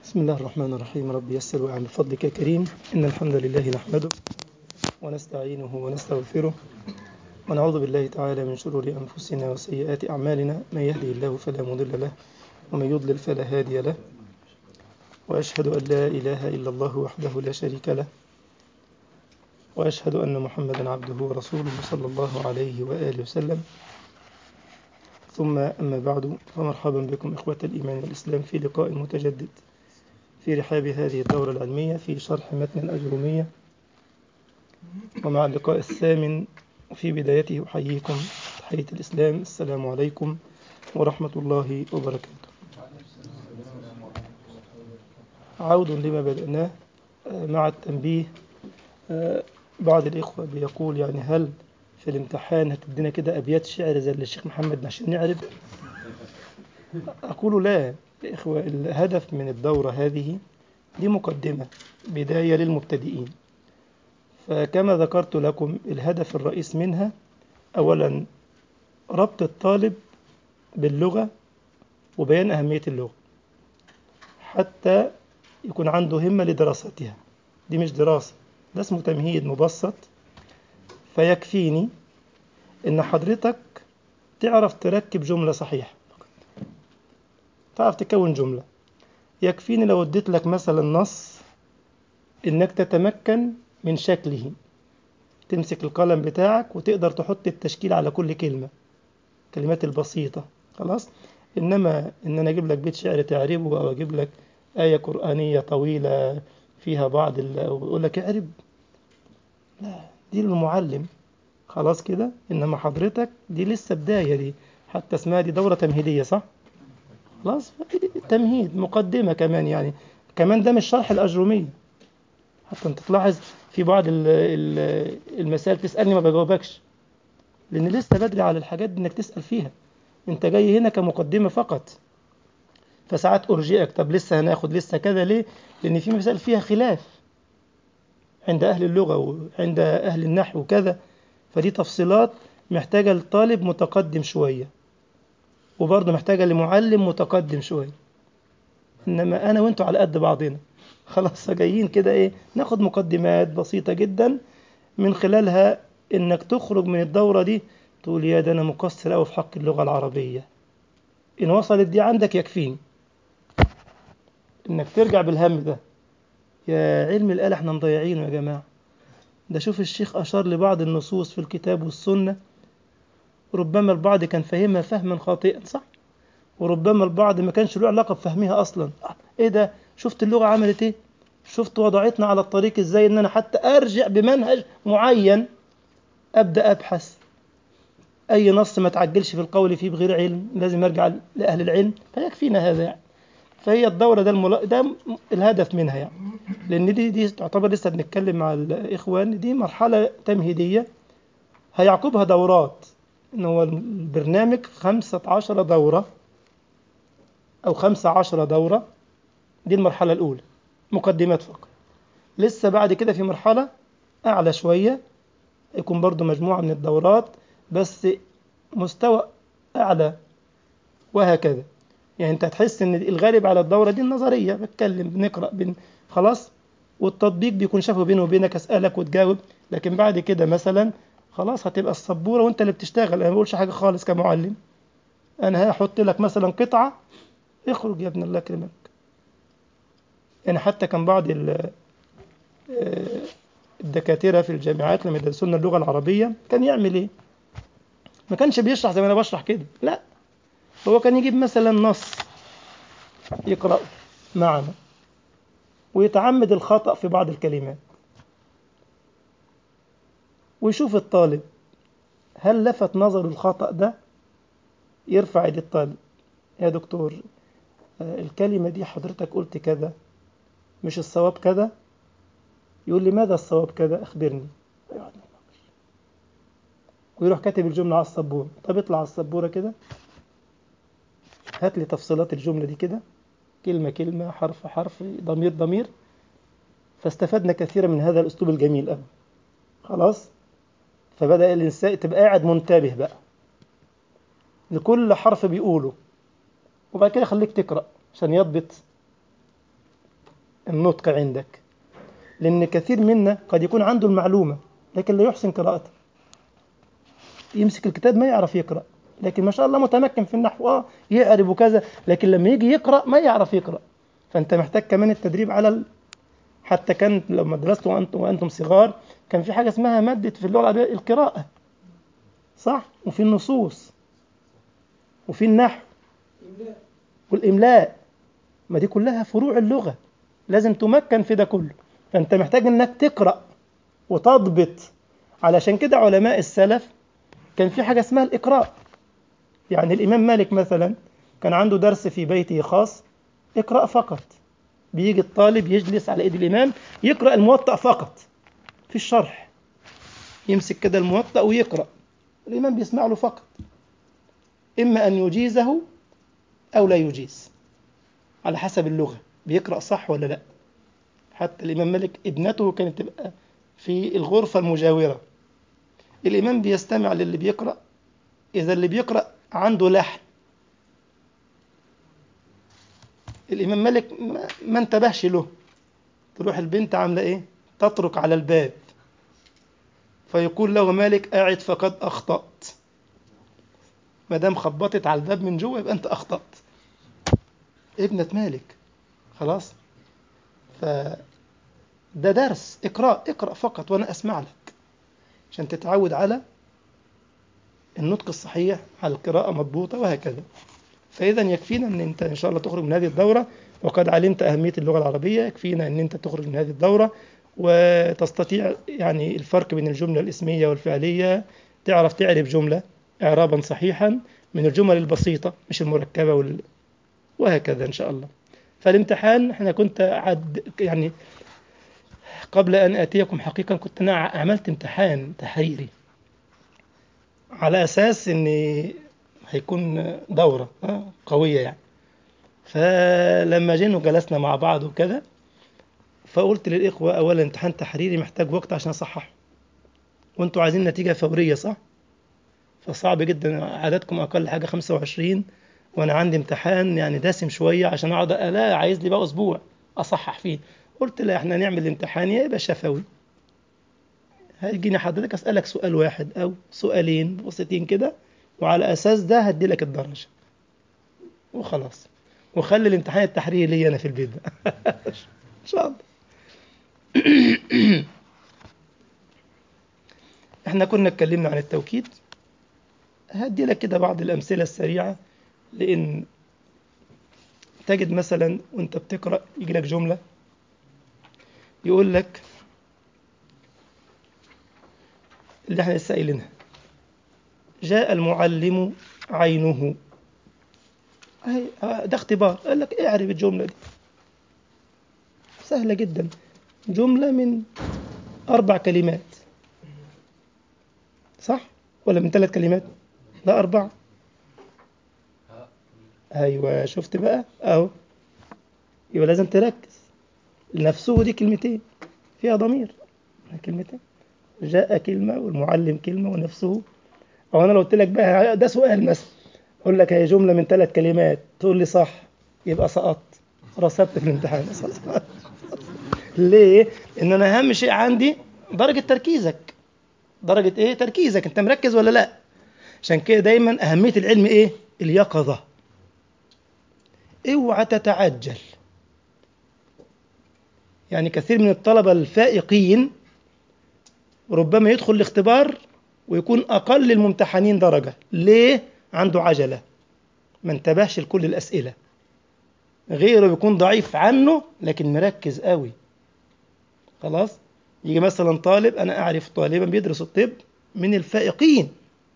بسم الله الرحمن الرحيم رب يسر وعن بفضلك يا كريم إن الحمد لله نحمده ونستعينه ونستغفره ونعوذ بالله تعالى من شرور أنفسنا وسيئات أعمالنا من يهدي الله فلا مضل له ومن يضلل فلا هادي له وأشهد أن لا إله إلا الله وحده لا شريك له وأشهد أن محمدا عبده ورسوله صلى الله عليه وآله وسلم ثم أما بعد فمرحبا بكم إخوة الإيمان والإسلام في لقاء متجدد في رحاب هذه الدورة العلمية في شرح متن الأجرومية ومع اللقاء الثامن في بدايته أحييكم تحية الإسلام السلام عليكم ورحمة الله وبركاته عود لما بدأناه مع التنبيه بعض الإخوة بيقول يعني هل في الامتحان هتدينا كده أبيات شعر زي اللي الشيخ محمد عشان نعرف أقول لا يا إخوة الهدف من الدورة هذه دي مقدمة بداية للمبتدئين فكما ذكرت لكم الهدف الرئيس منها أولا ربط الطالب باللغة وبيان أهمية اللغة حتى يكون عنده همة لدراستها دي مش دراسة ده اسمه تمهيد مبسط فيكفيني إن حضرتك تعرف تركب جملة صحيحة تعرف تكون جملة يكفيني لو اديت لك مثلا نص إنك تتمكن من شكله تمسك القلم بتاعك وتقدر تحط التشكيل على كل كلمة الكلمات البسيطة خلاص إنما إن أنا أجيب لك بيت شعر تعربه أو أجيب لك آية قرآنية طويلة فيها بعض ويقول لك اعرب لا دي للمعلم خلاص كده إنما حضرتك دي لسه بداية دي حتى اسمها دي دورة تمهيدية صح؟ خلاص تمهيد مقدمة كمان يعني كمان ده مش شرح الأجرومية حتى أنت تلاحظ في بعض المسائل تسألني ما بجاوبكش لأن لسه بدري على الحاجات دي إنك تسأل فيها أنت جاي هنا كمقدمة فقط فساعات أرجئك طب لسه هناخد لسه كذا ليه؟ لأن في مسائل فيها خلاف عند أهل اللغة وعند أهل النحو وكذا فدي تفصيلات محتاجة لطالب متقدم شوية وبرضه محتاجة لمعلم متقدم شوية إنما أنا وأنتوا على قد بعضنا خلاص جايين كده إيه ناخد مقدمات بسيطة جدا من خلالها إنك تخرج من الدورة دي تقول يا ده أنا مقصر أوي في حق اللغة العربية إن وصلت دي عندك يكفيني إنك ترجع بالهم ده يا علم الآلة احنا مضيعينه يا جماعة ده شوف الشيخ أشار لبعض النصوص في الكتاب والسنة ربما البعض كان فاهمها فهما خاطئا صح وربما البعض ما كانش له علاقة بفهمها أصلا إيه ده شفت اللغة عملت إيه شفت وضعتنا على الطريق إزاي إن أنا حتى أرجع بمنهج معين أبدأ أبحث أي نص ما تعجلش في القول فيه بغير علم لازم أرجع لأهل العلم فيكفينا هذا يعني فهي الدورة ده, الملا... ده الهدف منها يعني لأن دي دي تعتبر لسه بنتكلم مع الإخوان دي مرحلة تمهيدية هيعقبها دورات إن هو البرنامج خمسة عشر دورة أو خمسة عشر دورة دي المرحلة الأولى مقدمات فقط لسه بعد كده في مرحلة أعلى شوية يكون برضو مجموعة من الدورات بس مستوى أعلى وهكذا يعني أنت هتحس إن الغالب على الدورة دي النظرية بتكلم بنقرأ بن خلاص والتطبيق بيكون شافه بينه وبينك أسألك وتجاوب لكن بعد كده مثلا خلاص هتبقى السبورة وأنت اللي بتشتغل أنا ما بقولش حاجة خالص كمعلم أنا هحط لك مثلا قطعة اخرج يا ابن الله يكرمك يعني حتى كان بعض الدكاترة في الجامعات لما يدرسونا اللغة العربية كان يعمل إيه؟ ما كانش بيشرح زي ما أنا بشرح كده لا هو كان يجيب مثلا نص يقرأ معنا ويتعمد الخطأ في بعض الكلمات ويشوف الطالب هل لفت نظر الخطأ ده يرفع يد الطالب يا دكتور الكلمة دي حضرتك قلت كذا مش الصواب كذا يقول لي ماذا الصواب كذا أخبرني ويروح كاتب الجملة على السبورة طب اطلع على السبورة كده هات لي تفصيلات الجملة دي كده كلمة كلمة حرف حرف ضمير ضمير فاستفدنا كثيرا من هذا الأسلوب الجميل أوي خلاص فبدأ الإنسان تبقى قاعد منتبه بقى لكل حرف بيقوله وبعد كده خليك تقرأ عشان يضبط النطق عندك لأن كثير منا قد يكون عنده المعلومة لكن لا يحسن قراءتها يمسك الكتاب ما يعرف يقرأ لكن ما شاء الله متمكن في النحو اه يعرف وكذا لكن لما يجي يقرأ ما يعرف يقرأ فأنت محتاج كمان التدريب على ال... حتى كان لما درست وأنتم وأنتم صغار كان في حاجة اسمها مادة في اللغة العربية القراءة صح وفي النصوص وفي النحو والإملاء ما دي كلها فروع اللغة لازم تمكن في ده كله فأنت محتاج إنك تقرأ وتضبط علشان كده علماء السلف كان في حاجة اسمها الإقراء يعني الإمام مالك مثلا كان عنده درس في بيته خاص اقرأ فقط بيجي الطالب يجلس على ايد الإمام يقرأ الموطأ فقط في الشرح يمسك كده الموطأ ويقرأ الإمام بيسمع له فقط إما أن يجيزه أو لا يجيز على حسب اللغة بيقرأ صح ولا لا حتى الإمام مالك ابنته كانت تبقى في الغرفة المجاورة الإمام بيستمع للي بيقرأ إذا اللي بيقرأ عنده لحن الإمام مالك ما انتبهش له تروح البنت عاملة إيه تطرق على الباب فيقول له مالك قاعد فقد أخطأت ما دام خبطت على الباب من جوه يبقى أنت أخطأت ابنة مالك خلاص ف ده درس اقرأ اقرأ فقط وأنا أسمع لك عشان تتعود على النطق الصحيح على القراءة مضبوطة وهكذا فإذا يكفينا أن أنت إن شاء الله تخرج من هذه الدورة وقد علمت أهمية اللغة العربية يكفينا أن أنت تخرج من هذه الدورة وتستطيع يعني الفرق بين الجملة الاسمية والفعلية تعرف تعرف جملة إعرابا صحيحا من الجمل البسيطة مش المركبة وال... وهكذا إن شاء الله فالامتحان احنا كنت عد يعني قبل أن آتيكم حقيقة كنت أنا عملت امتحان تحريري على أساس أن هيكون دورة قوية يعني فلما جينا وجلسنا مع بعض وكذا فقلت للإخوة أولا امتحان تحريري محتاج وقت عشان أصححه وأنتوا عايزين نتيجة فورية صح؟ فصعب جدا عددكم أقل حاجة 25 وأنا عندي امتحان يعني دسم شوية عشان أقعد لا عايز لي بقى أسبوع أصحح فيه قلت لا احنا نعمل الامتحان يا يبقى شفوي هيجيني حضرتك أسألك سؤال واحد أو سؤالين بسيطين كده وعلى أساس ده هدي لك الدرجة وخلاص وخلي الامتحان التحريري لي أنا في البيت بقى إن شاء الله احنا كنا اتكلمنا عن التوكيد هدي لك كده بعض الأمثلة السريعة لأن تجد مثلا وانت بتقرأ يجي لك جملة يقول لك اللي احنا لسه قايلينها جاء المعلم عينه ده اختبار قال لك اعرف الجملة دي سهلة جدا جملة من أربع كلمات صح ولا من ثلاث كلمات لا أربعة أيوة شفت بقى أهو يبقى لازم تركز نفسه دي كلمتين فيها ضمير كلمتين جاء كلمة والمعلم كلمة ونفسه أو أنا لو قلت لك بقى ده سؤال مثلا أقول لك هي جملة من ثلاث كلمات تقول لي صح يبقى سقطت رسبت في الامتحان ليه؟ إن أنا أهم شيء عندي درجة تركيزك درجة إيه؟ تركيزك أنت مركز ولا لأ؟ عشان كده دايما أهمية العلم إيه؟ اليقظة اوعى تتعجل يعني كثير من الطلبة الفائقين ربما يدخل الاختبار ويكون أقل الممتحنين درجة ليه؟ عنده عجلة ما انتبهش لكل الأسئلة غيره بيكون ضعيف عنه لكن مركز قوي خلاص يجي مثلا طالب أنا أعرف طالبا بيدرس الطب من الفائقين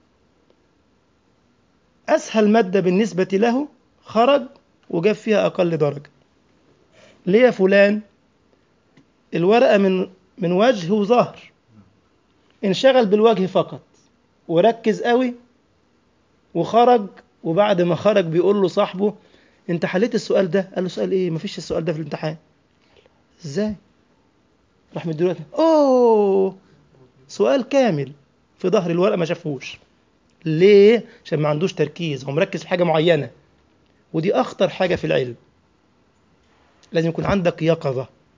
أسهل مادة بالنسبة له خرج وجاب فيها أقل درجة ليه يا فلان الورقة من من وجه وظهر انشغل بالوجه فقط وركز قوي وخرج وبعد ما خرج بيقول له صاحبه انت حليت السؤال ده قال له سؤال ايه مفيش السؤال ده في الامتحان ازاي راح من دلوقتي اوه سؤال كامل في ظهر الورقه ما شافهوش ليه عشان ما عندوش تركيز هو مركز في حاجه معينه ودي اخطر حاجه في العلم لازم يكون عندك يقظه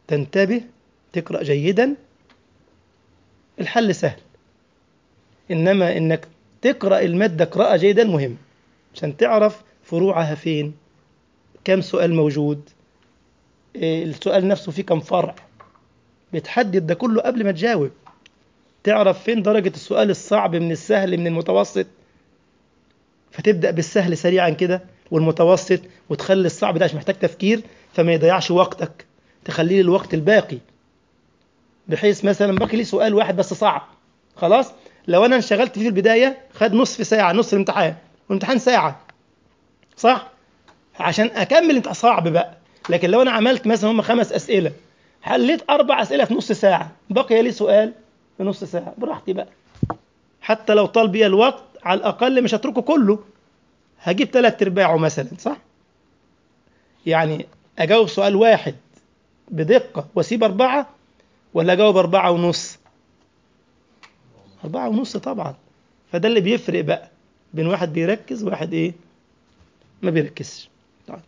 تنتبه تقرأ جيدا الحل سهل إنما إنك تقرأ المادة قراءة جيدا مهم عشان تعرف فروعها فين كم سؤال موجود إيه السؤال نفسه فيه كم فرع بتحدد ده كله قبل ما تجاوب تعرف فين درجة السؤال الصعب من السهل من المتوسط فتبدأ بالسهل سريعا كده والمتوسط وتخلي الصعب ده مش محتاج تفكير فما يضيعش وقتك تخليه الوقت الباقي بحيث مثلا باقي لي سؤال واحد بس صعب خلاص لو انا انشغلت فيه في البدايه خد نصف ساعه نص الامتحان والامتحان ساعه صح عشان اكمل انت صعب بقى لكن لو انا عملت مثلا هم خمس اسئله حليت اربع اسئله في نص ساعه بقي لي سؤال في نص ساعه براحتي بقى حتى لو طال بيا الوقت على الاقل مش هتركه كله هجيب ثلاث ارباعه مثلا صح يعني اجاوب سؤال واحد بدقه واسيب اربعه ولا اجاوب اربعه ونص أربعة ونص طبعا فده اللي بيفرق بقى بين واحد بيركز وواحد إيه ما بيركزش طيب.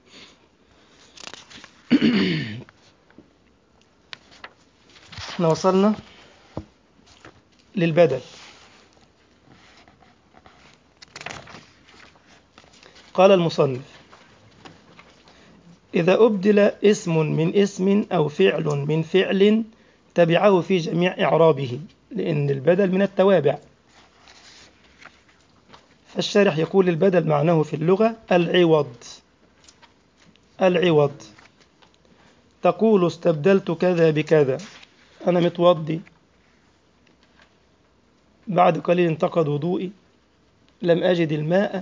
احنا وصلنا للبدل قال المصنف إذا أبدل اسم من اسم أو فعل من فعل تبعه في جميع إعرابه لأن البدل من التوابع فالشارح يقول البدل معناه في اللغة العوض العوض تقول استبدلت كذا بكذا أنا متوضي بعد قليل انتقد وضوئي لم أجد الماء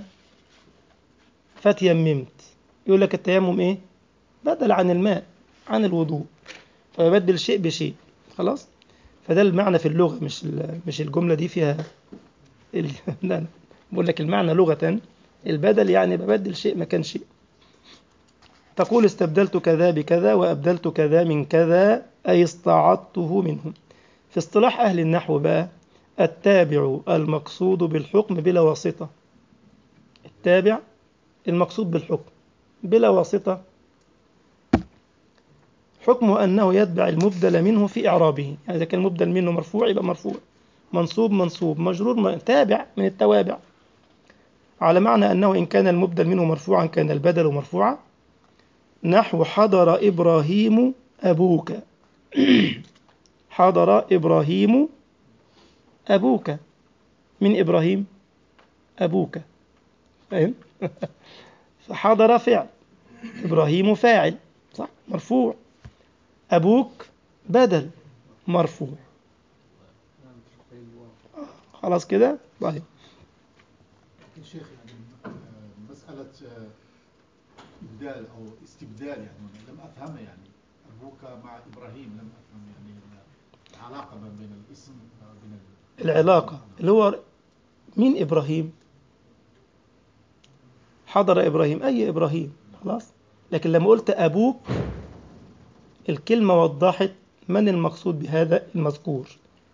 فتيممت يقول لك التيمم إيه بدل عن الماء عن الوضوء فيبدل شيء بشيء خلاص فده المعنى في اللغة مش مش الجملة دي فيها ال... لا بقول لك المعنى لغة البدل يعني ببدل شيء مكان شيء تقول استبدلت كذا بكذا وأبدلت كذا من كذا أي استعضته منه في اصطلاح أهل النحو بقى التابع المقصود بالحكم بلا واسطة التابع المقصود بالحكم بلا واسطة حكمه أنه يتبع المبدل منه في إعرابه يعني إذا كان المبدل منه مرفوع يبقى مرفوع منصوب منصوب مجرور تابع من التوابع على معنى أنه إن كان المبدل منه مرفوعا كان البدل مرفوعا نحو حضر إبراهيم أبوك حضر إبراهيم أبوك من إبراهيم أبوك فاهم فحضر فعل إبراهيم فاعل صح مرفوع أبوك بدل مرفوع خلاص كده طيب شيخ يعني مسألة إبدال أو استبدال يعني لم أفهمها يعني أبوك مع إبراهيم لم أفهم يعني العلاقة ما بين الاسم وبين العلاقة اللي هو مين إبراهيم حضر إبراهيم أي إبراهيم خلاص لكن لما قلت أبوك الكلمة وضحت من المقصود بهذا المذكور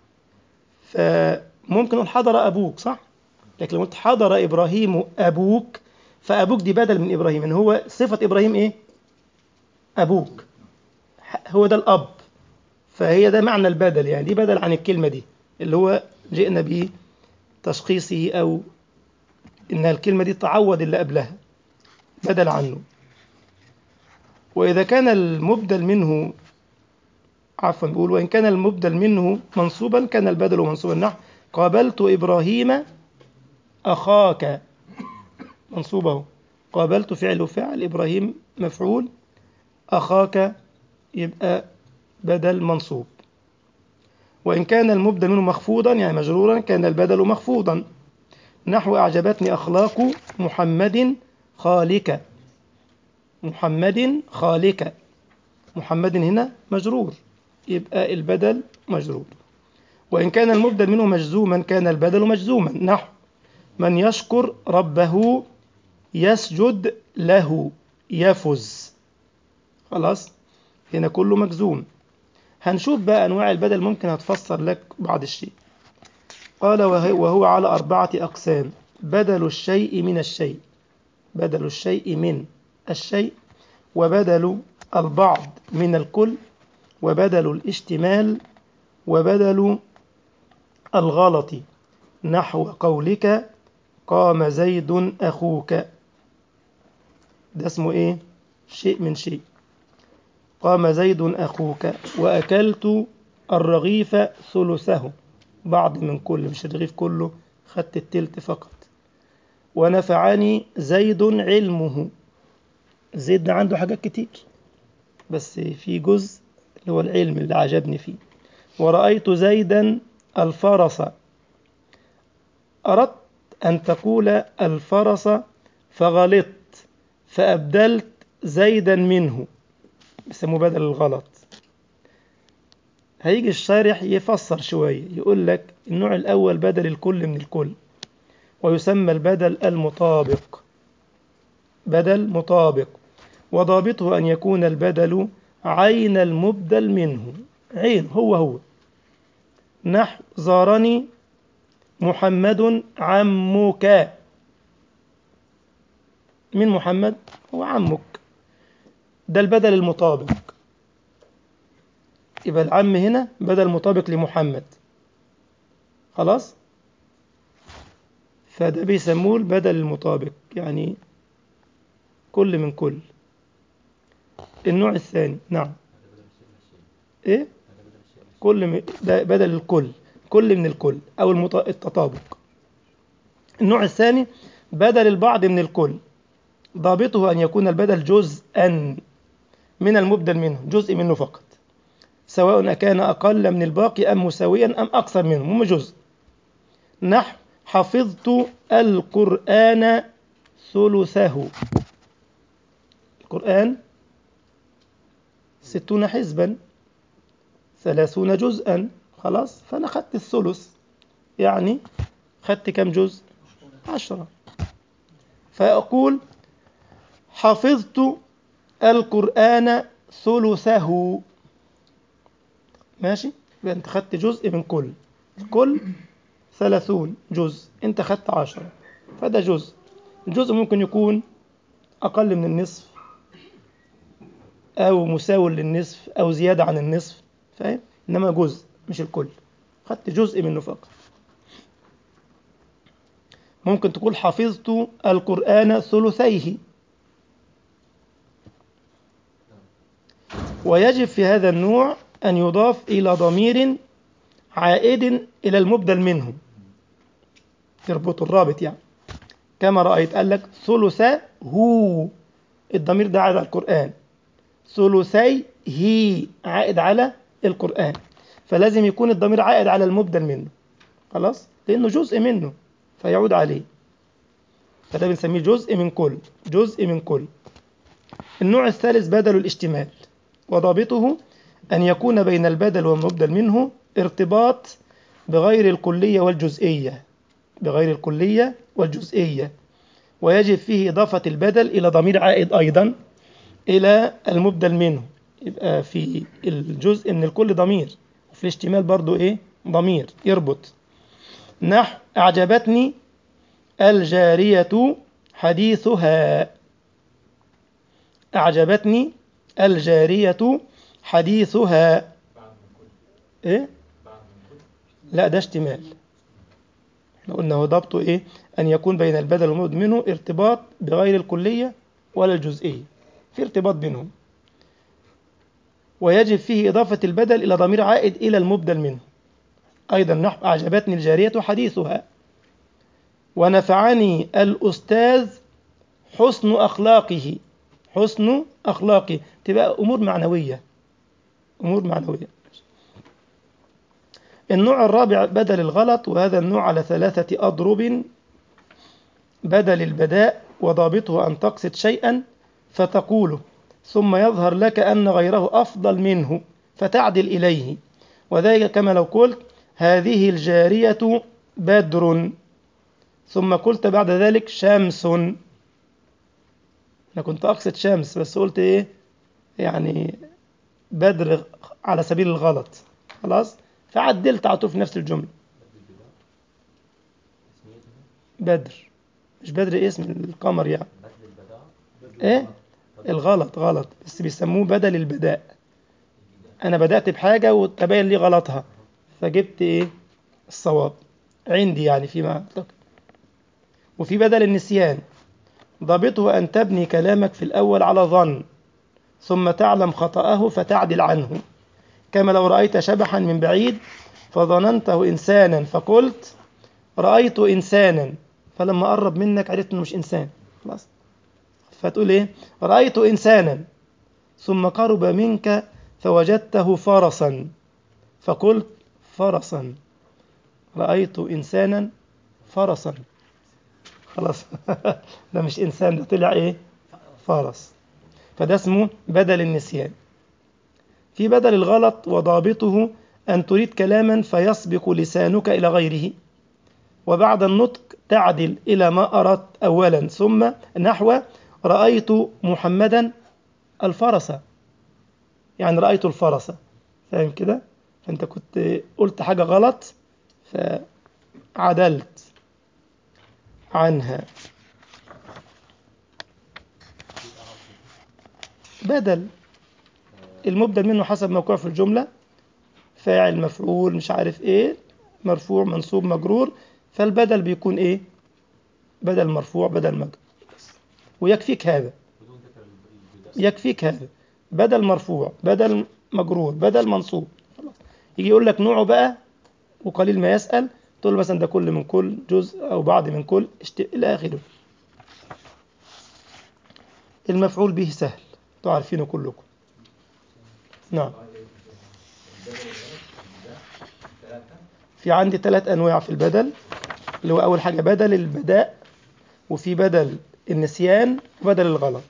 فممكن نقول حضر أبوك صح لكن لو قلت حضر إبراهيم أبوك فأبوك دي بدل من إبراهيم إن هو صفة إبراهيم إيه أبوك هو ده الأب فهي ده معنى البدل يعني دي بدل عن الكلمة دي اللي هو جئنا به تشخيصه أو إن الكلمة دي تعوض اللي قبلها بدل عنه وإذا كان المبدل منه عفوا بيقول وإن كان المبدل منه منصوبا كان البدل منصوبا نحو قابلت إبراهيم أخاك منصوبه قابلت فعل وفعل إبراهيم مفعول أخاك يبقى بدل منصوب وإن كان المبدل منه مخفوضا يعني مجرورا كان البدل مخفوضا نحو أعجبتني أخلاق محمد خالك محمد خالك محمد هنا مجرور يبقى البدل مجرور وإن كان المبدل منه مجزوما كان البدل مجزوما نحو من يشكر ربه يسجد له يفز خلاص هنا كله مجزوم هنشوف بقى أنواع البدل ممكن هتفسر لك بعض الشيء قال وهو على أربعة أقسام بدل الشيء من الشيء بدل الشيء من الشيء وبدل البعض من الكل وبدل الاشتمال وبدل الغلط نحو قولك قام زيد أخوك ده اسمه إيه؟ شيء من شيء قام زيد أخوك وأكلت الرغيف ثلثه بعض من كل مش الرغيف كله خدت التلت فقط ونفعني زيد علمه زيد ده عنده حاجات كتير بس في جزء اللي هو العلم اللي عجبني فيه ورأيت زيدا الفرس أردت أن تقول الفرس فغلطت فأبدلت زيدا منه بيسموه بدل الغلط هيجي الشارح يفسر شوية يقول لك النوع الأول بدل الكل من الكل ويسمى البدل المطابق بدل مطابق وضابطه أن يكون البدل عين المبدل منه عين هو هو نحو زارني محمد عمك من محمد هو عمك ده البدل المطابق يبقى العم هنا بدل مطابق لمحمد خلاص فده بيسموه البدل المطابق يعني كل من كل النوع الثاني نعم ايه كل من ده بدل الكل كل من الكل او المط... التطابق النوع الثاني بدل البعض من الكل ضابطه ان يكون البدل جزءا من المبدل منه جزء منه فقط سواء أكان أقل من الباقي أم مساويا أم أكثر منه هم جزء نحو حفظت القرآن ثلثه القرآن ستون حزبا ثلاثون جزءا خلاص فأنا خدت الثلث يعني خدت كم جزء عشرة فأقول حفظت القرآن ثلثه ماشي يبقى انت خدت جزء من كل الكل ثلاثون جزء انت خدت عشرة فده جزء الجزء ممكن يكون أقل من النصف أو مساو للنصف أو زيادة عن النصف فاهم إنما جزء مش الكل خدت جزء منه فقط ممكن تقول حفظت القرآن ثلثيه ويجب في هذا النوع أن يضاف إلى ضمير عائد إلى المبدل منه تربط الرابط يعني كما رأيت قال لك ثلث هو الضمير ده عائد على القرآن ثلثي هي عائد على القرآن فلازم يكون الضمير عائد على المبدل منه خلاص لأنه جزء منه فيعود عليه فده بنسميه جزء من كل جزء من كل النوع الثالث بدل الاشتمال وضابطه أن يكون بين البدل والمبدل منه ارتباط بغير الكلية والجزئية بغير الكلية والجزئية ويجب فيه إضافة البدل إلى ضمير عائد أيضا إلى المبدل منه يبقى في الجزء من الكل ضمير وفي الاشتمال برضو إيه ضمير يربط نحو أعجبتني الجارية حديثها أعجبتني الجارية حديثها إيه؟ لا ده اشتمال احنا قلنا هو ضبطه إيه أن يكون بين البدل والمبدل منه ارتباط بغير الكلية ولا الجزئية في ارتباط بينهم ويجب فيه إضافة البدل إلى ضمير عائد إلى المبدل منه أيضا نحو أعجبتني الجارية حديثها ونفعني الأستاذ حسن أخلاقه حسن أخلاقه تبقى أمور معنوية أمور معنوية النوع الرابع بدل الغلط وهذا النوع على ثلاثة أضرب بدل البداء وضابطه أن تقصد شيئا فتقوله ثم يظهر لك أن غيره أفضل منه فتعدل إليه وذلك كما لو قلت هذه الجارية بدر ثم قلت بعد ذلك شمس أنا كنت أقصد شمس بس قلت إيه يعني بدر على سبيل الغلط خلاص فعدلت على طول في نفس الجملة بدر مش بدر اسم القمر يعني ايه الغلط غلط بس بيسموه بدل البداء أنا بدأت بحاجة وتبين لي غلطها فجبت إيه الصواب عندي يعني فيما أعتقد وفي بدل النسيان ضابطه أن تبني كلامك في الأول على ظن ثم تعلم خطأه فتعدل عنه كما لو رأيت شبحا من بعيد فظننته إنسانا فقلت رأيت إنسانا فلما قرب منك عرفت إنه مش إنسان خلاص فتقول إيه رأيت إنسانا ثم قرب منك فوجدته فرسا فقلت فرسا رأيت إنسانا فرسا خلاص ده مش إنسان ده طلع إيه فرس فده اسمه بدل النسيان في بدل الغلط وضابطه أن تريد كلاما فيسبق لسانك إلى غيره وبعد النطق تعدل إلى ما أردت أولا ثم نحو رأيت محمدا الفرس يعني رأيت الفرس فاهم كده فأنت كنت قلت حاجة غلط فعدلت عنها بدل المبدل منه حسب موقعه في الجملة فاعل مفعول مش عارف ايه مرفوع منصوب مجرور فالبدل بيكون ايه بدل مرفوع بدل مجرور ويكفيك هذا يكفيك هذا بدل مرفوع بدل مجرور بدل منصوب خلاص يجي يقول لك نوعه بقى وقليل ما يسأل تقول له مثلا ده كل من كل جزء أو بعض من كل اشت... إلى آخره المفعول به سهل تعرفينه كلكم نعم في عندي ثلاث أنواع في البدل اللي هو أول حاجة بدل البداء وفي بدل النسيان وبدل الغلط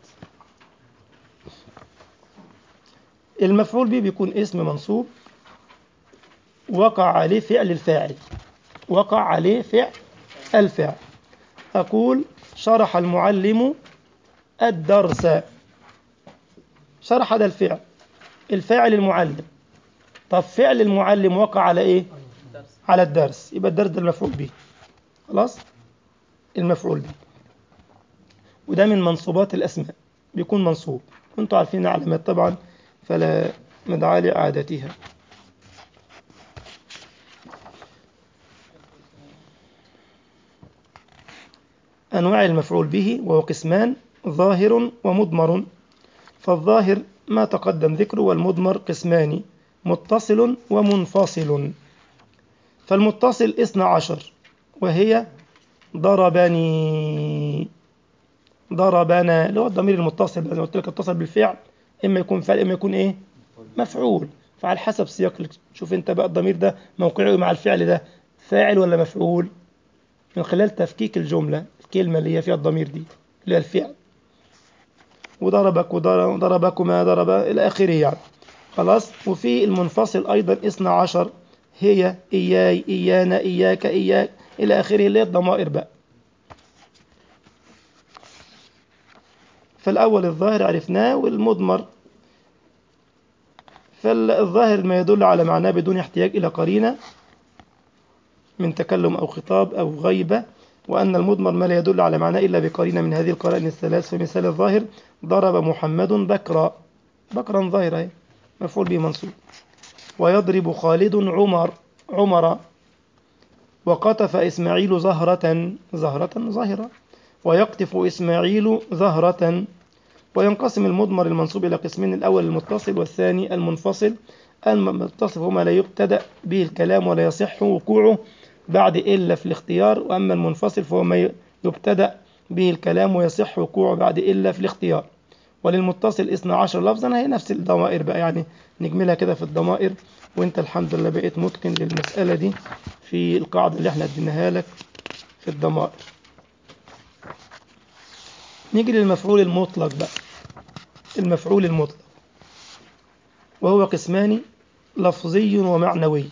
المفعول به بيكون اسم منصوب وقع عليه فعل الفاعل وقع عليه فعل الفعل أقول شرح المعلم الدرس شرح هذا الفعل الفاعل المعلم طب فعل المعلم وقع على ايه على الدرس يبقى الدرس ده المفعول به خلاص المفعول به وده من منصوبات الأسماء بيكون منصوب وانتوا عارفين علامات طبعا فلا مدعاة لإعادتها أنواع المفعول به وهو قسمان ظاهر ومضمر فالظاهر ما تقدم ذكره والمضمر قسمان متصل ومنفصل فالمتصل اثنى عشر وهي ضربني ضربنا اللي هو الضمير المتصل زي ما قلت لك اتصل بالفعل اما يكون فعل اما يكون ايه مفعول فعلى حسب سياق شوف انت بقى الضمير ده موقعه مع الفعل ده فاعل ولا مفعول من خلال تفكيك الجملة الكلمة اللي هي فيها الضمير دي اللي هي الفعل وضربك وضربكما ضرب إلى آخره يعني خلاص وفي المنفصل أيضا اثنى عشر هي إياي إيانا إياك إياك إلى آخره اللي هي الضمائر بقى فالأول الظاهر عرفناه والمضمر فالظاهر ما يدل على معناه بدون احتياج إلى قرينة من تكلم أو خطاب أو غيبة وأن المضمر ما لا يدل على معناه إلا بقرينة من هذه القرائن الثلاث فمثال الظاهر ضرب محمد بكرا بكرا ظاهرة مفعول به منصوب ويضرب خالد عمر عمر وقطف إسماعيل زهرة زهرة ظاهرة ويقطف إسماعيل زهرة وينقسم المضمر المنصوب إلى قسمين الأول المتصل والثاني المنفصل المتصل هو ما لا يبتدأ به الكلام ولا يصح وقوعه بعد إلا في الاختيار وأما المنفصل فهو ما يبتدأ به الكلام ويصح وقوعه بعد إلا في الاختيار وللمتصل 12 لفظا هي نفس الضمائر بقى يعني نجملها كده في الضمائر وانت الحمد لله بقيت متقن للمسألة دي في القاعدة اللي احنا اديناها لك في الضمائر نيجي للمفعول المطلق بقى المفعول المطلق وهو قسمان لفظي ومعنوي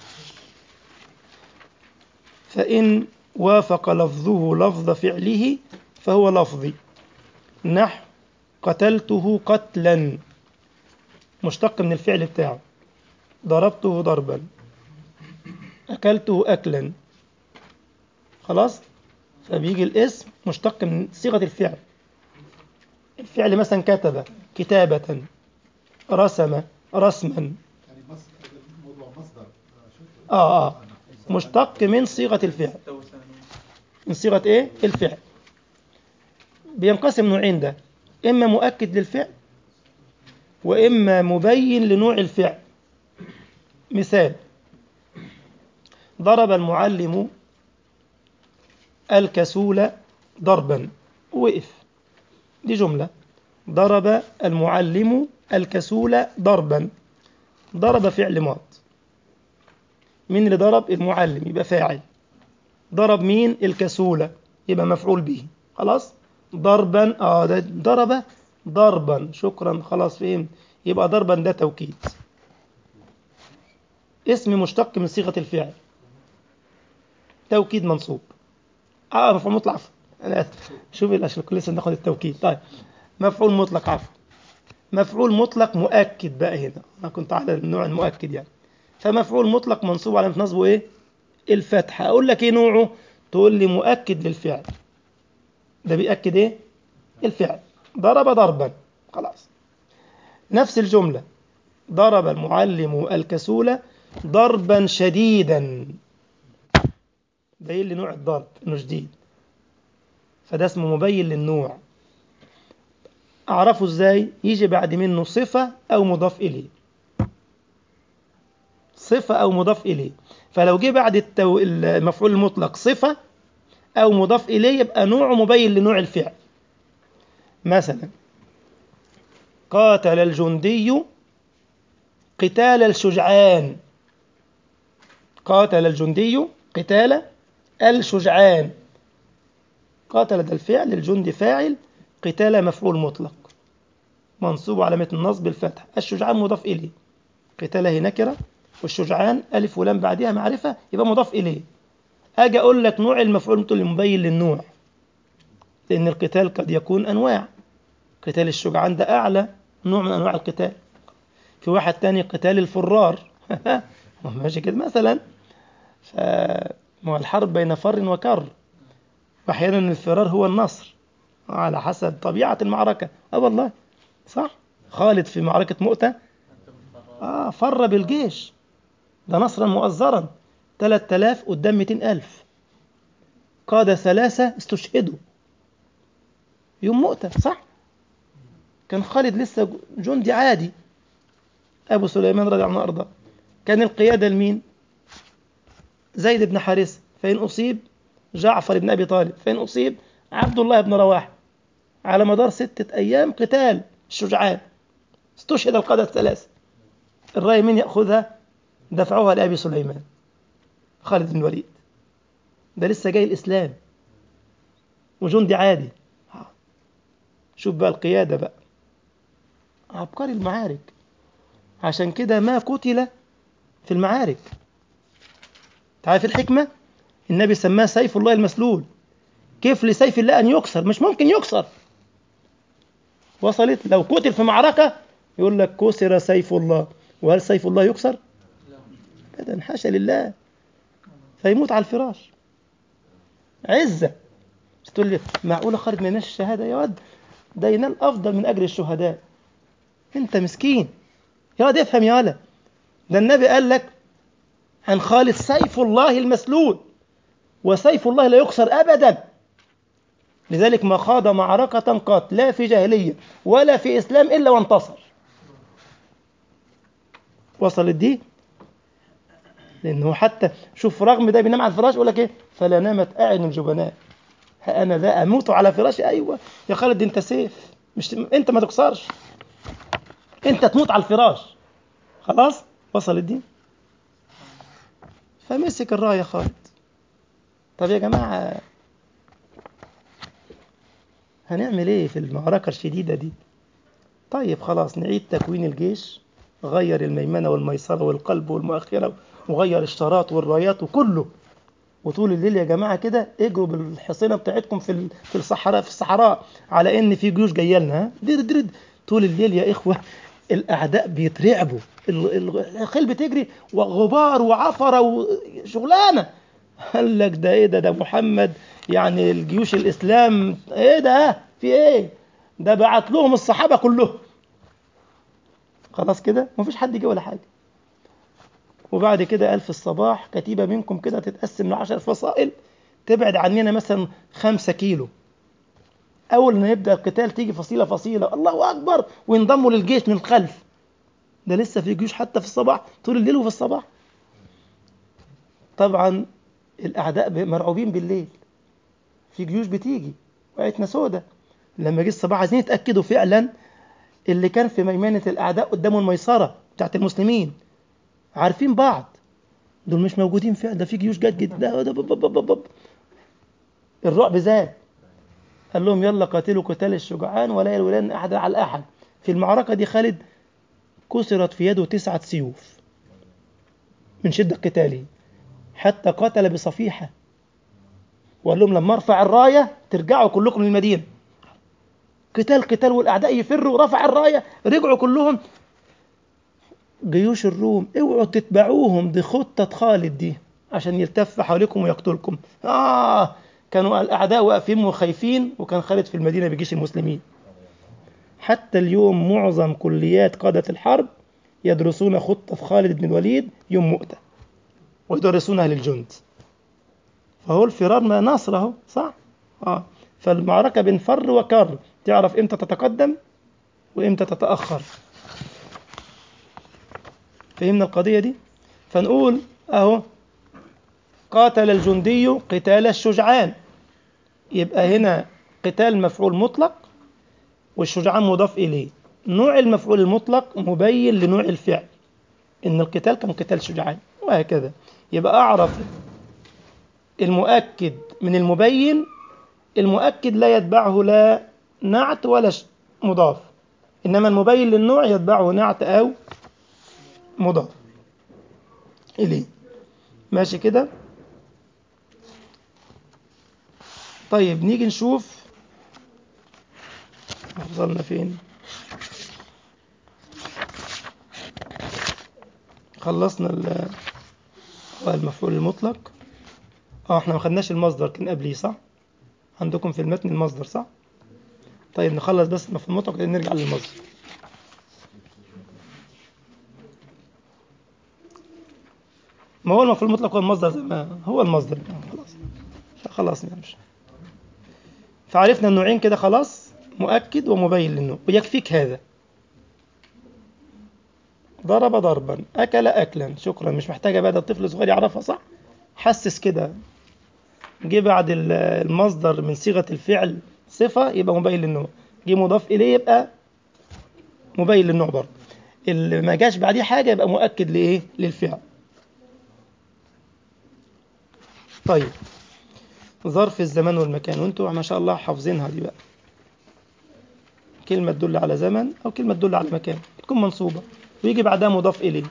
فإن وافق لفظه لفظ فعله فهو لفظي نحو قتلته قتلا مشتق من الفعل بتاعه ضربته ضربا أكلته أكلا خلاص فبيجي الاسم مشتق من صيغة الفعل الفعل مثلا كتب كتابة رسم رسما اه اه مشتق من صيغة الفعل من صيغة ايه الفعل بينقسم نوعين ده اما مؤكد للفعل واما مبين لنوع الفعل مثال ضرب المعلم الكسول ضربا وقف دي جملة ضرب المعلم الكسول ضربا ضرب فعل ماض مين اللي ضرب المعلم يبقى فاعل ضرب مين الكسولة يبقى مفعول به خلاص ضربا اه ده ضرب ضربا شكرا خلاص فهمت يبقى ضربا ده توكيد اسم مشتق من صيغة الفعل توكيد منصوب اه مفعول مطلق عفوا انا اسف شوف الاشياء لسه ناخد التوكيد طيب مفعول مطلق عفوا مفعول مطلق مؤكد بقى هنا انا كنت على النوع المؤكد يعني فمفعول مطلق منصوب على نصبه ايه الفتحة اقول لك ايه نوعه تقول لي مؤكد للفعل ده بيأكد ايه الفعل ضرب ضربا خلاص نفس الجملة ضرب المعلم الكسول ضربا شديدا باين لي نوع الضرب انه شديد فده اسمه مبين للنوع اعرفه ازاي يجي بعد منه صفة او مضاف اليه صفة او مضاف اليه فلو جه بعد التو... المفعول المطلق صفة او مضاف اليه يبقى نوعه مبين لنوع الفعل مثلا قاتل الجندي قتال الشجعان قاتل الجندي قتال الشجعان قاتل ده الفعل الجندي فاعل قتال مفعول مطلق منصوب علامة النصب الفتح الشجعان مضاف إليه قتال هي نكرة والشجعان ألف ولام بعدها معرفة يبقى مضاف إليه أجي أقول لك نوع المفعول المطلق مبين للنوع لأن القتال قد يكون أنواع قتال الشجعان ده أعلى نوع من أنواع القتال في واحد تاني قتال الفرار ماشي كده مثلا ف ما الحرب بين فر وكر واحيانا الفرار هو النصر على حسب طبيعة المعركة اه والله صح خالد في معركة مؤتة آه فر بالجيش ده نصرا مؤزرا 3000 قدام 200000 قاد ثلاثة استشهدوا يوم مؤتة صح كان خالد لسه جندي عادي أبو سليمان رضي الله عنه وأرضاه كان القيادة لمين؟ زيد بن حارثة فإن أصيب جعفر بن أبي طالب فإن أصيب عبد الله بن رواحة على مدار ستة أيام قتال الشجعان استشهد القادة الثلاثة الراية من يأخذها دفعوها لأبي سليمان خالد بن الوليد ده لسه جاي الإسلام وجندي عادي شوف بقى القيادة بقى عبقري المعارك عشان كده ما قتل في المعارك تعرف الحكمة النبي سماه سيف الله المسلول كيف لسيف الله أن يكسر مش ممكن يكسر وصلت لو قتل في معركة يقول لك كسر سيف الله وهل سيف الله يكسر أبدا حاشا لله فيموت على الفراش عزة تقول لي معقولة خرج من الناس الشهادة يا ود ده ينال أفضل من أجر الشهداء أنت مسكين يا ود افهم يا ولا ده النبي قال لك عن خالد سيف الله المسلول وسيف الله لا يكسر أبدا لذلك ما خاض معركة قط لا في جاهلية ولا في إسلام إلا وانتصر وصلت دي لأنه حتى شوف رغم ده بينام على الفراش يقول لك إيه فلا نامت أعين الجبناء ها أنا ذا أموت على فراشي أيوة يا خالد أنت سيف مش أنت ما تكسرش أنت تموت على الفراش خلاص وصلت دي فمسك الراية خالد طب يا جماعة هنعمل ايه في المعركة الشديدة دي طيب خلاص نعيد تكوين الجيش غير الميمنة والميسرة والقلب والمؤخرة وغير الشارات والرايات وكله وطول الليل يا جماعة كده اجروا بالحصينة بتاعتكم في في الصحراء في الصحراء على ان في جيوش جايه لنا ها درد درد طول الليل يا اخوة الاعداء بيترعبوا الخيل بتجري وغبار وعفرة وشغلانة قال لك ده ايه ده ده محمد يعني الجيوش الاسلام ايه ده في ايه ده بعت لهم الصحابه كلهم خلاص كده مفيش حد جه ولا حاجه وبعد كده قال في الصباح كتيبة منكم كده تتقسم لعشر فصائل تبعد عننا مثلا خمسة كيلو أول ما يبدأ القتال تيجي فصيلة فصيلة الله أكبر وينضموا للجيش من الخلف ده لسه في جيوش حتى في الصباح طول الليل وفي الصباح طبعا الأعداء مرعوبين بالليل في جيوش بتيجي وقعتنا سودة لما جه الصباح عايزين يتأكدوا فعلا اللي كان في ميمنة الأعداء قدامه الميسرة بتاعت المسلمين عارفين بعض دول مش موجودين فعلا ده في جيوش جت جدا ده بب بب بب بب. الرعب زاد قال لهم يلا قاتلوا قتال الشجعان ولا يلولن أحد على أحد في المعركة دي خالد كسرت في يده تسعة سيوف من شدة قتاله حتى قتل بصفيحة وقال لهم لما ارفع الراية ترجعوا كلكم للمدينة قتال قتال والأعداء يفروا رفع الراية رجعوا كلهم جيوش الروم اوعوا تتبعوهم دي خطة خالد دي عشان يلتف حواليكم ويقتلكم آه كانوا الأعداء واقفين وخايفين وكان خالد في المدينة بجيش المسلمين حتى اليوم معظم كليات قادة الحرب يدرسون خطة خالد بن الوليد يوم مؤتة ويدرسونها للجند فهو الفرار ما نصر اهو صح اه فالمعركة بين فر وكر تعرف امتى تتقدم وامتى تتأخر فهمنا القضية دي فنقول اهو قاتل الجندي قتال الشجعان يبقى هنا قتال مفعول مطلق والشجعان مضاف إليه نوع المفعول المطلق مبين لنوع الفعل إن القتال كان قتال شجعان وهكذا يبقى أعرف المؤكد من المبين المؤكد لا يتبعه لا نعت ولا مضاف إنما المبين للنوع يتبعه نعت أو مضاف إليه ماشي كده طيب نيجي نشوف وصلنا فين خلصنا المفعول المطلق اه احنا ما خدناش المصدر كان قبليه صح عندكم في المتن المصدر صح طيب نخلص بس المفعول المطلق بعدين نرجع للمصدر ما هو المفعول المطلق هو المصدر زي ما هو المصدر خلاص خلاص نمشي فعرفنا النوعين كده خلاص مؤكد ومبين للنوع ويكفيك هذا ضرب ضربا أكل أكلا شكرا مش محتاجة بقى ده الطفل الصغير يعرفها صح حسس كده جه بعد المصدر من صيغة الفعل صفة يبقى مبين للنوع جه مضاف إليه يبقى مبين للنوع برضه اللي ما جاش بعديه حاجة يبقى مؤكد لإيه للفعل طيب ظرف الزمان والمكان وانتوا ما شاء الله حافظينها دي بقى كلمة تدل على زمن أو كلمة تدل على مكان تكون منصوبة ويجي بعدها مضاف إليه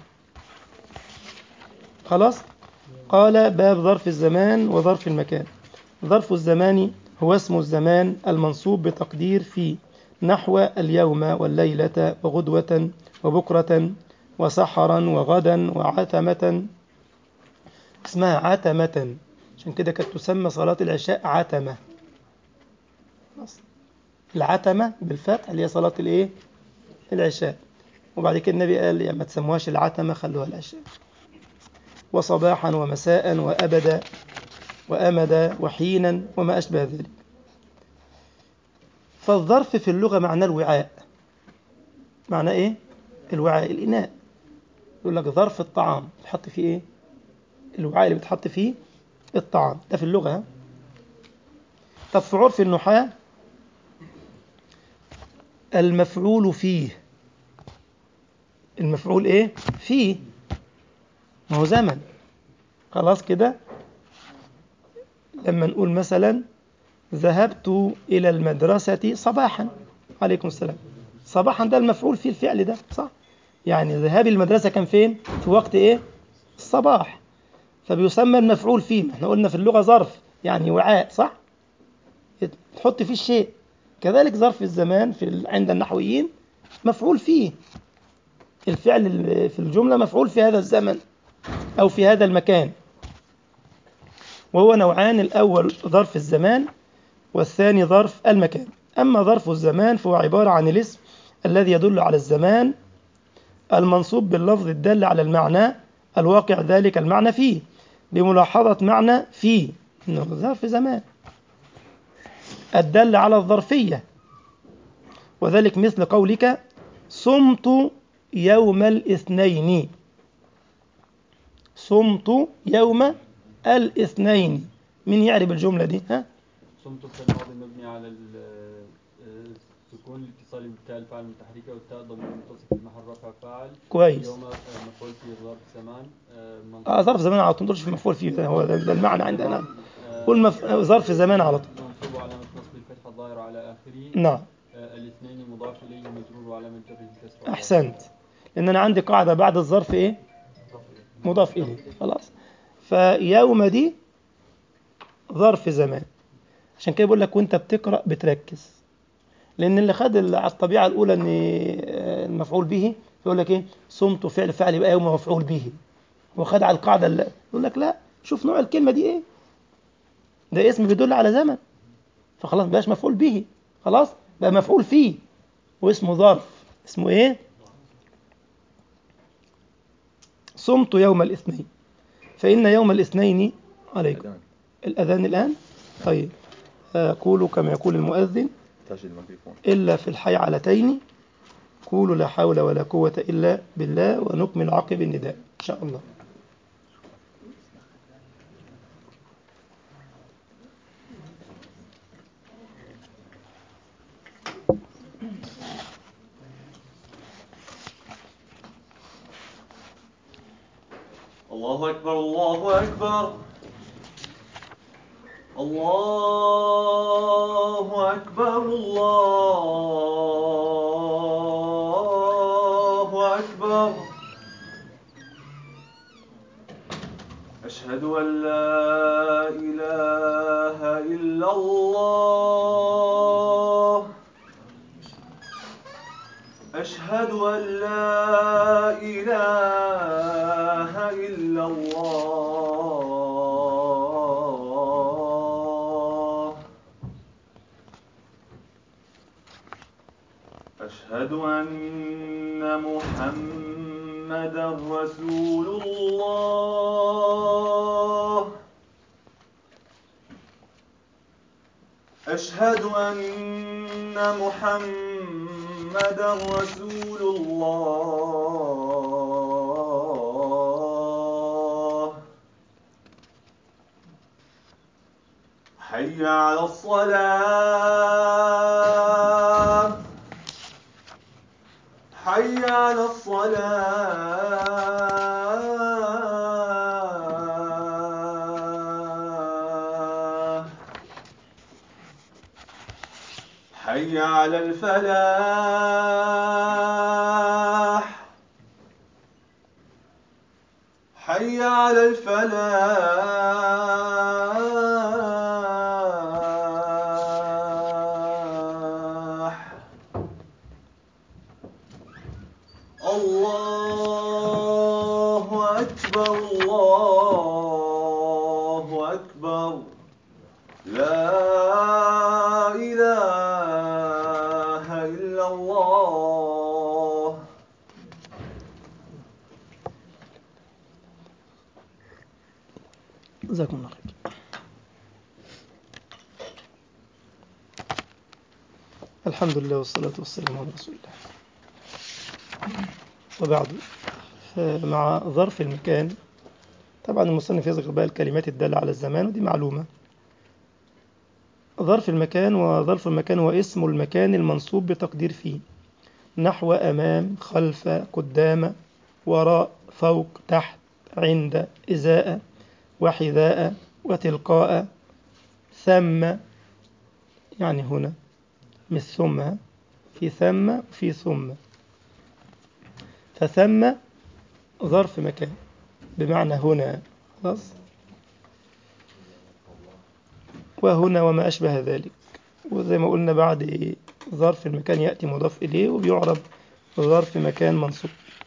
خلاص قال باب ظرف الزمان وظرف المكان ظرف الزمان هو اسم الزمان المنصوب بتقدير في نحو اليوم والليلة وغدوة وبكرة وسحرا وغدا وعتمة اسمها عتمة عشان كده كانت تسمى صلاة العشاء عتمة العتمة بالفتح اللي هي صلاة الايه العشاء وبعد كده النبي قال يا ما تسموهاش العتمة خلوها العشاء وصباحا ومساء وأبدا وأمدا وحينا وما أشبه ذلك فالظرف في اللغة معناه الوعاء معناه إيه؟ الوعاء الإناء يقول لك ظرف الطعام تحط فيه إيه؟ الوعاء اللي بتحط فيه الطعام ده في اللغة طب في عرف النحاة المفعول فيه المفعول ايه فيه ما هو زمن خلاص كده لما نقول مثلا ذهبت إلى المدرسة صباحا عليكم السلام صباحا ده المفعول فيه الفعل ده صح يعني ذهابي المدرسة كان فين في وقت ايه الصباح فبيسمى المفعول فيه احنا قلنا في اللغة ظرف يعني وعاء صح تحط فيه الشيء كذلك ظرف الزمان في عند النحويين مفعول فيه الفعل في الجملة مفعول في هذا الزمن أو في هذا المكان وهو نوعان الأول ظرف الزمان والثاني ظرف المكان أما ظرف الزمان فهو عبارة عن الاسم الذي يدل على الزمان المنصوب باللفظ الدال على المعنى الواقع ذلك المعنى فيه بملاحظة معنى فيه إنه ظرف زمان الدل على الظرفية وذلك مثل قولك صمت يوم الاثنين صمت يوم الاثنين من يعرف الجملة دي ها صمت في الماضي مبني على ال- السكون الاتصال بالتاء الفاعل المتحركة والتاء ضمير متصل في محل رفع فاعل كويس يوم آه، مفعول في ظرف زمان آه، منصوب. اه ظرف زمان على طول مش في مفعول فيه ده هو ده, ده المعنى عندنا آه، قول مف... ظرف زمان على طول منصوب علامة نصب الفتحة الظاهرة على آخره نعم آه، الاثنين مضاف إليه مجرور وعلامة جره الكسر احسنت لان انا عندي قاعده بعد الظرف ايه مضاف اليه خلاص فيوم دي ظرف زمان عشان كده بقول لك وانت بتقرا بتركز لان اللي خد ال- على الطبيعه الاولى ان آه، المفعول به يقول لك ايه صمت فعل فعل يبقى يوم مفعول به وخد على القاعده اللي يقول لك لا شوف نوع الكلمه دي ايه ده اسم بيدل على زمن فخلاص بقاش مفعول به خلاص بقى مفعول فيه واسمه ظرف اسمه ايه صمت يوم الاثنين فإن يوم الاثنين عليكم أذان الأذان الآن طيب آه، قولوا كما يقول المؤذن تحتاج الميكروفون إلا في الحيعلتين قولوا لا حول ولا قوة إلا بالله ونكمل عقب النداء إن شاء الله الله أكبر الله أكبر الله أكبر الله أكبر أشهد أن لا إله إلا الله أشهد أن لا إله إلا الله أشهد أن محمدا رسول الله أشهد أن محمدا رسول الله حي على الصلاة حي على الصلاة حي على الفلاح حي على الفلاح الله أكبر الله أكبر لا إله إلا الله جزاكم الله خير الحمد لله والصلاة والسلام على رسول الله وبعد مع ظرف المكان طبعا المصنف يذكر بقى الكلمات الدالة على الزمان ودي معلومة ظرف المكان وظرف المكان هو اسم المكان المنصوب بتقدير فيه نحو أمام خلف قدام وراء فوق تحت عند إزاء وحذاء وتلقاء ثم يعني هنا مش ثم في ثم وفي ثم فثم ظرف مكان بمعنى هنا خلاص وهنا وما أشبه ذلك وزي ما قلنا بعد ظرف المكان يأتي مضاف إليه وبيعرب ظرف مكان منصوب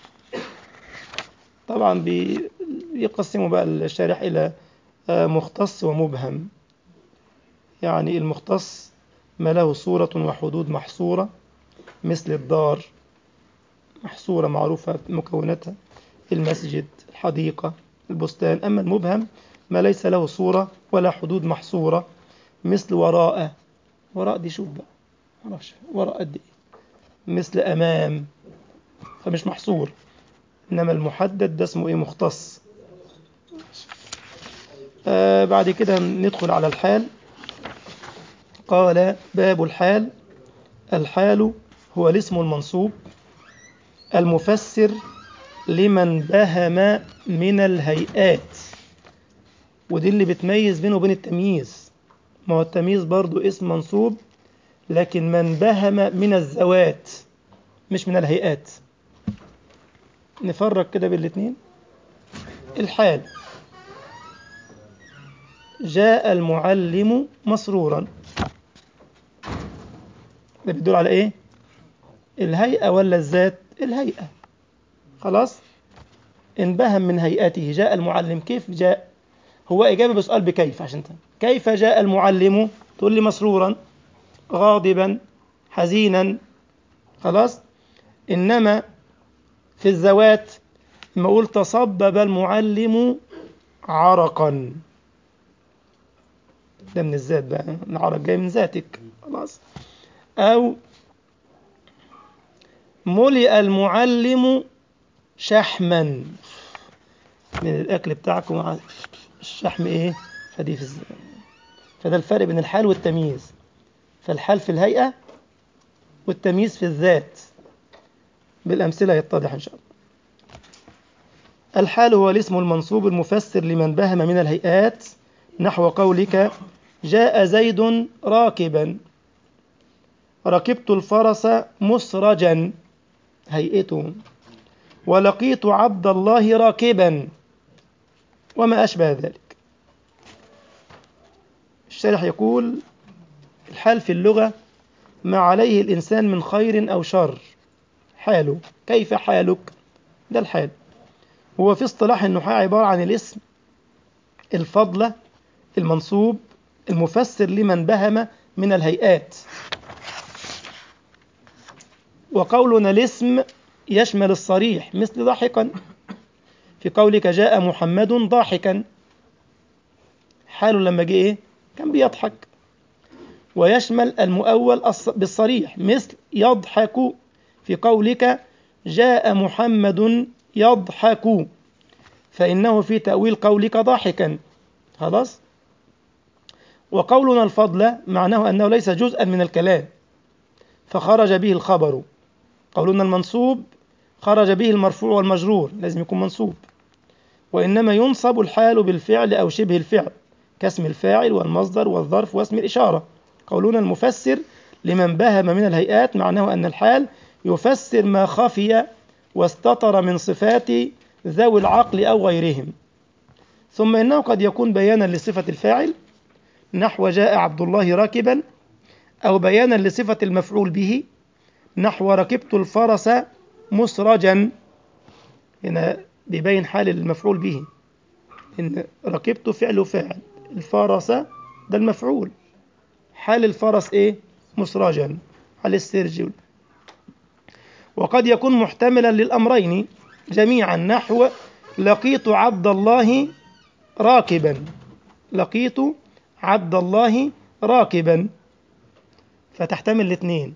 طبعا بي- بيقسموا بقى الشارح إلى آه، مختص ومبهم يعني المختص ما له صورة وحدود محصورة مثل الدار محصورة معروفة مكوناتها المسجد الحديقة البستان أما المبهم ما ليس له صورة ولا حدود محصورة مثل وراء وراء دي شوف بقى معرفش وراء قد ايه مثل أمام فمش محصور إنما المحدد ده اسمه إيه مختص آه بعد كده ندخل على الحال قال باب الحال الحال هو الاسم المنصوب المفسر لمن بهم من الهيئات ودي اللي بتميز بينه وبين التمييز ما هو التمييز برضو اسم منصوب لكن من بهم من الذوات مش من الهيئات نفرق كده بين الاثنين الحال جاء المعلم مسرورا ده بيدل على ايه الهيئة ولا الذات الهيئة خلاص انبهم من هيئته جاء المعلم كيف جاء هو إجابة بسؤال بكيف عشان تفهم كيف جاء المعلم تقول لي مسرورا غاضبا حزينا خلاص إنما في الذوات لما أقول تصبب المعلم عرقا ده من الذات بقى العرق جاي من ذاتك خلاص أو ملئ المعلم شحما من الأكل بتاعكم مع الشحم إيه فدي في الز... فده الفرق بين الحال والتمييز فالحال في الهيئة والتمييز في الذات بالأمثلة يتضح إن شاء الله الحال هو الاسم المنصوب المفسر لمن بهم من الهيئات نحو قولك جاء زيد راكبا ركبت الفرس مسرجا هيئته ولقيت عبد الله راكبا وما أشبه ذلك الشارح يقول الحال في اللغة ما عليه الإنسان من خير أو شر حاله كيف حالك ده الحال هو في اصطلاح النحاة عبارة عن الاسم الفضلة المنصوب المفسر لمن بهم من الهيئات وقولنا الاسم يشمل الصريح مثل ضاحكا في قولك جاء محمد ضاحكا حاله لما جه ايه كان بيضحك ويشمل المؤول بالصريح مثل يضحك في قولك جاء محمد يضحك فإنه في تأويل قولك ضاحكا خلاص وقولنا الفضل معناه أنه ليس جزءا من الكلام فخرج به الخبر قولنا المنصوب خرج به المرفوع والمجرور لازم يكون منصوب وإنما ينصب الحال بالفعل أو شبه الفعل كاسم الفاعل والمصدر والظرف واسم الإشارة قولنا المفسر لمن بهم من الهيئات معناه أن الحال يفسر ما خفي واستطر من صفات ذوي العقل أو غيرهم ثم إنه قد يكون بيانا لصفة الفاعل نحو جاء عبد الله راكبا أو بيانا لصفة المفعول به نحو ركبت الفرس مسرجا هنا بيبين حال المفعول به إن ركبت فعل فاعل الفرس ده المفعول حال الفرس إيه مسرجا على السرج وقد يكون محتملا للأمرين جميعا نحو لقيت عبد الله راكبا لقيت عبد الله راكبا فتحتمل الاثنين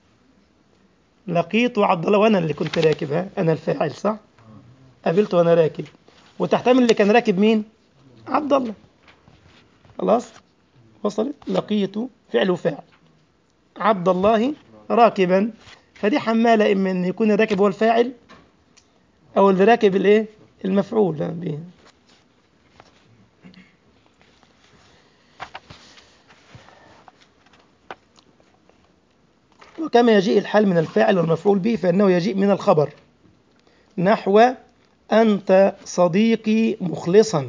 لقيت عبد الله وانا اللي كنت راكب ها انا الفاعل صح قابلته وانا راكب وتحتمل اللي كان راكب مين عبد الله خلاص وصلت لقيت فعل وفاعل عبد الله راكبا فدي حمالة إما أن يكون الراكب هو الفاعل أو اللي راكب الإيه المفعول به وكما يجيء الحال من الفاعل والمفعول به فإنه يجيء من الخبر نحو أنت صديقي مخلصا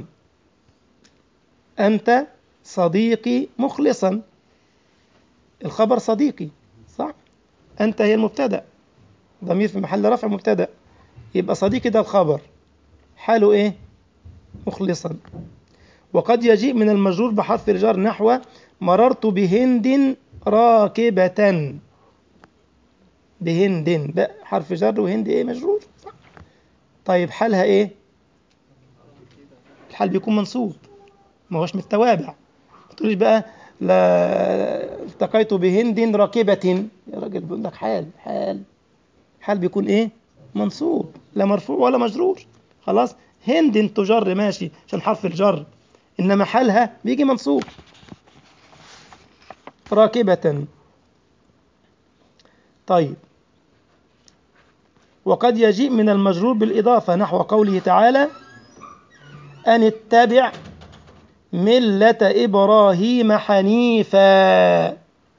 أنت صديقي مخلصا الخبر صديقي صح أنت هي المبتدأ ضمير في محل رفع مبتدأ يبقى صديقي ده الخبر حاله إيه مخلصا وقد يجيء من المجرور بحرف الجر نحو مررت بهند راكبة بهند بقى حرف جر وهند إيه مجرور صح طيب حالها ايه الحال بيكون منصوب ما هوش من التوابع ما تقوليش بقى لا التقيت بهند راكبة يا راجل بيقول لك حال حال حال بيكون ايه منصوب لا مرفوع ولا مجرور خلاص هند تجر ماشي عشان حرف الجر انما حالها بيجي منصوب راكبة طيب وقد يجيء من المجرور بالإضافة نحو قوله تعالى أن اتبع ملة إبراهيم حنيفا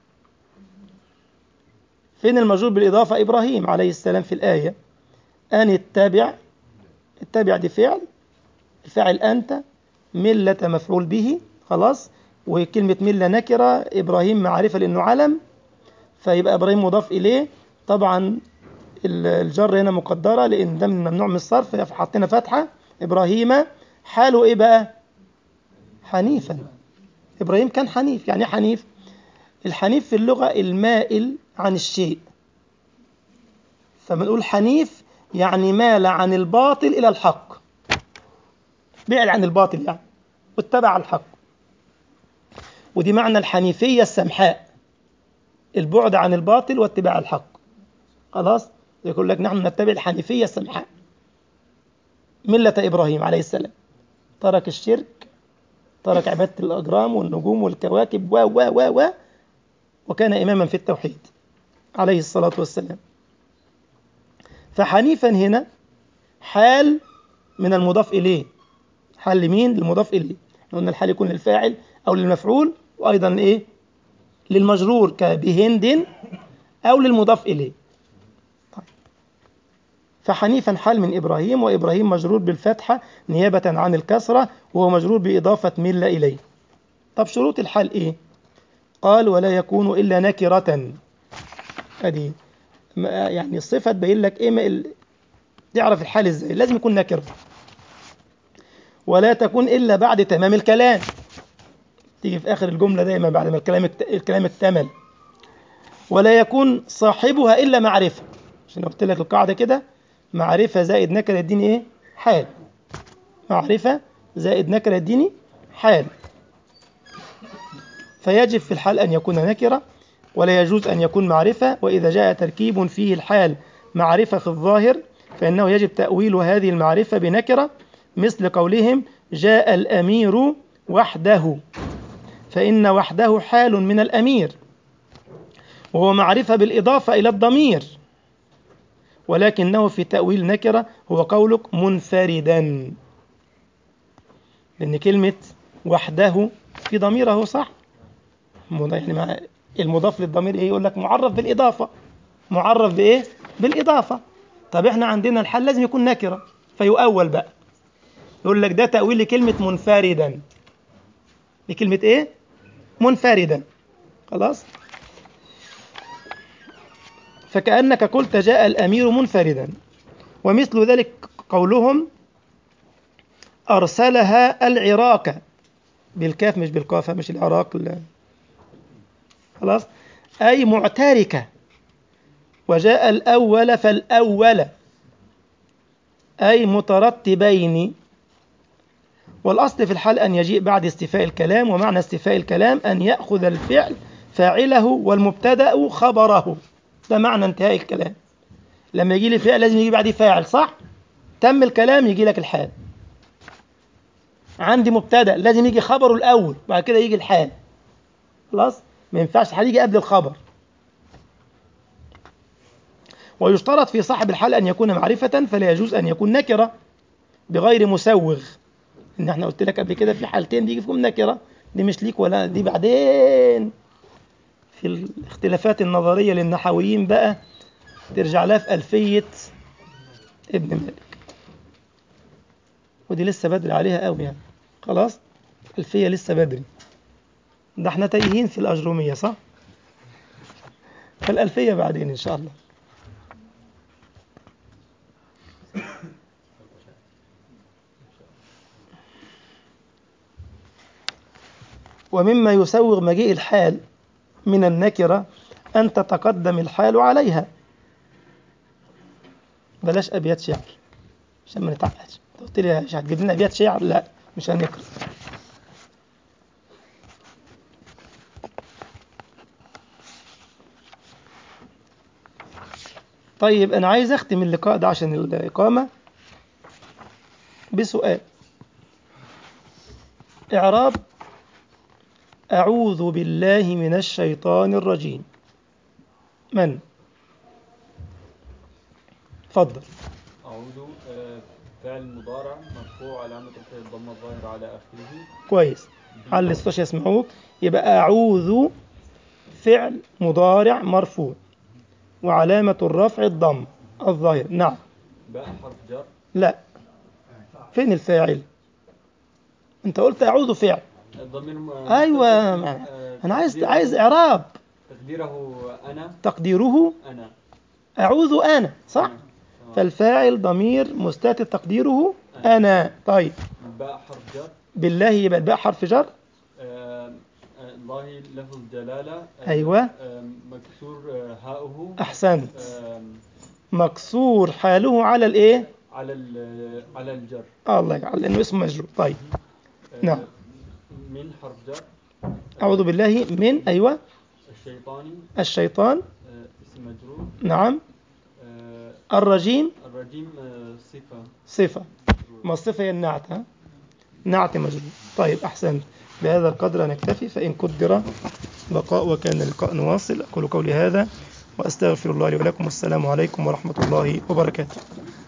فين المجرور بالإضافة إبراهيم عليه السلام في الآية أن اتبع اتبع دي فعل الفاعل أنت ملة مفعول به خلاص وكلمة ملة نكرة إبراهيم معرفة لأنه علم فيبقى إبراهيم مضاف إليه طبعا الجر هنا مقدرة لأن ده من ممنوع من الصرف فحطينا فتحة إبراهيم حاله إيه بقى حنيفا إبراهيم كان حنيف يعني إيه حنيف الحنيف في اللغة المائل عن الشيء فبنقول حنيف يعني مال عن الباطل إلى الحق بعد عن الباطل يعني واتبع الحق ودي معنى الحنيفية السمحاء البعد عن الباطل واتباع الحق خلاص يقول لك نحن نتبع الحنيفية السمحاء ملة إبراهيم عليه السلام ترك الشرك ترك عبادة الأجرام والنجوم والكواكب و و و و وكان إماما في التوحيد عليه الصلاة والسلام فحنيفا هنا حال من المضاف إليه حال لمين؟ للمضاف إليه قلنا الحال يكون للفاعل أو للمفعول وأيضا إيه؟ للمجرور كبهند أو للمضاف إليه طيب. فحنيفا حال من إبراهيم وإبراهيم مجرور بالفتحة نيابة عن الكسرة وهو مجرور بإضافة ملة إليه طب شروط الحال إيه؟ قال ولا يكون إلا نكرة أدي يعني الصفة تبين لك إيه ال... تعرف الحال إزاي لازم يكون نكرة ولا تكون إلا بعد تمام الكلام تيجي في آخر الجملة دايما بعد ما الكلام الكلام اكتمل ولا يكون صاحبها إلا معرفة عشان قلت لك القاعدة كده معرفة زائد نكرة يديني إيه؟ حال معرفة زائد نكرة يديني حال فيجب في الحال أن يكون نكرة ولا يجوز أن يكون معرفة وإذا جاء تركيب فيه الحال معرفة في الظاهر فإنه يجب تأويل هذه المعرفة بنكرة مثل قولهم جاء الأمير وحده فإن وحده حال من الأمير وهو معرفة بالإضافة إلى الضمير ولكنه في تأويل نكرة هو قولك منفردا لأن كلمة وحده في ضميره صح يعني مع المضاف للضمير ايه يقول لك معرف بالإضافة معرف بإيه بالإضافة طب احنا عندنا الحل لازم يكون نكرة فيؤول بقى يقول لك ده تأويل لكلمة منفردا لكلمة ايه منفردا خلاص فكأنك قلت جاء الأمير منفردا ومثل ذلك قولهم أرسلها العراق بالكاف مش بالقاف مش العراق لا. خلاص أي معتركة وجاء الأول فالأول أي مترتبين والأصل في الحال أن يجيء بعد استفاء الكلام ومعنى استفاء الكلام أن يأخذ الفعل فاعله والمبتدأ خبره ده معنى انتهاء الكلام لما يجي لي فعل لازم يجي بعديه فاعل صح تم الكلام يجي لك الحال عندي مبتدأ لازم يجي خبره الأول بعد كده يجي الحال خلاص ما ينفعش الحال يجي قبل الخبر ويشترط في صاحب الحال أن يكون معرفة فلا يجوز أن يكون نكرة بغير مسوغ إن احنا قلت لك قبل كده في حالتين بيجي فيهم نكرة دي مش ليك ولا دي بعدين في الاختلافات النظرية للنحويين بقى ترجع لها في ألفية ابن مالك ودي لسه بدري عليها قوي يعني خلاص ألفية لسه بدري ده احنا تايهين في الأجرومية صح؟ فالألفية بعدين إن شاء الله ومما يسوغ مجيء الحال من النكرة أن تتقدم الحال عليها بلاش أبيات شعر عشان ما نتعقدش أنت قلت لي مش هتجيب لنا ابيات شعر لا مش هنقرا طيب انا عايز اختم اللقاء ده عشان الاقامه بسؤال اعراب اعوذ بالله من الشيطان الرجيم من اتفضل أعوذ آه، فعل مضارع مرفوع علامة رفعه الضمة الظاهرة على آخره كويس على الصوت يسمعوك يبقى أعوذ فعل مضارع مرفوع وعلامة الرفع الضم الظاهر نعم باء حرف جر لا فين الفاعل انت قلت أعوذ فعل الضمير م- أيوة آه، أنا عايز تقديره- عايز إعراب تقديره أنا تقديره أنا أعوذ أنا صح أنا. تمام. فالفاعل ضمير مستتر تقديره أنا طيب باء حرف جر بالله يبقى الباء حرف جر آه، آه، الله لفظ جلالة آه، أيوة. آه، مكسور آه، هاؤه أحسنت آه، مكسور حاله على الإيه على ال- على الجر آه الله يجعل لأنه اسم مجرور طيب آه، نعم. من حرف جر أعوذ بالله من أيوة الشيطاني الشيطان آه، اسم مجرور نعم آه، الرجيم الرجيم آه، صفة صفة ما الصفة هي النعت ها نعت مجرور طيب أحسنت بهذا القدر نكتفي فإن قدر بقاء وكان اللقاء واصل أقول قولي هذا وأستغفر الله لي ولكم والسلام عليكم ورحمة الله وبركاته